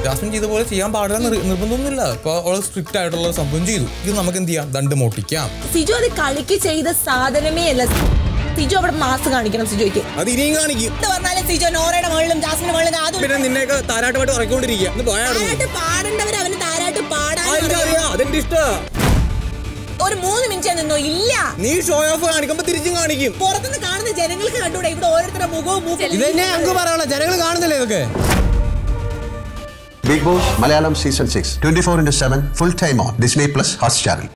Jasmine ചെയ്ത പോലെ ചെയ്യാൻ പാടില്ല നിർ- നിർബന്ധമൊന്നുമില്ല ഇപ്പൊ അവള് സ്ട്രിക്റ്റ് ആയിട്ടുള്ള ഒരു സംഭവം ചെയ്തു ഇത് നമുക്ക് എന്ത് ചെയ്യാം ദണ്ട് മോട്ടിക്കാം സിജു അത് കളിക്ക് ചെയ്ത സാധനമേ അല്ല സിജു അവിടെ മാസ് കാണിക്കണം സിജോയ്ക്ക് അത് ഇനിയും കാണിക്കും എന്ത് പറഞ്ഞാലും സിജോ നോറയുടെ മുകളിലും ജാസ്മിന്റെ മുകളിലും അതും പിന്നെ നിന്നെയൊക്കെ താരാട്ടുമായിട്ട് ഉറക്കൊണ്ടിരിക്കുക എന്ന് പോയാടുന്നു താരാട്ട് പാടേണ്ടവർ അവന് താരാട്ട് പാടാൻ എനിക്കറിയാം അതെന്റെ ഇഷ്ടാ ഒരു മൂന്ന് മിനിറ്റ് നിന്നോ ഇല്ല നീ ഷോ ഓഫ് കാണിക്കുമ്പോ തിരിച്ചും കാണിക്കും പുറത്തുനിന്ന് കാണുന്ന ജനങ്ങൾക്ക് കണ്ടൂടെ ഇവിടെ ഓരോരുത്തരുടെ മുഖവും മൂക്കും ഇത് തന്നെ ഞങ്ങൾക്ക് പറയാനുള്ള ജനങ്ങൾ കാണുന്നില്ലേ ഇതൊക്കെ Big Boss Malayalam Season 6, 24 into 7, full time on Disney Plus Hotstar.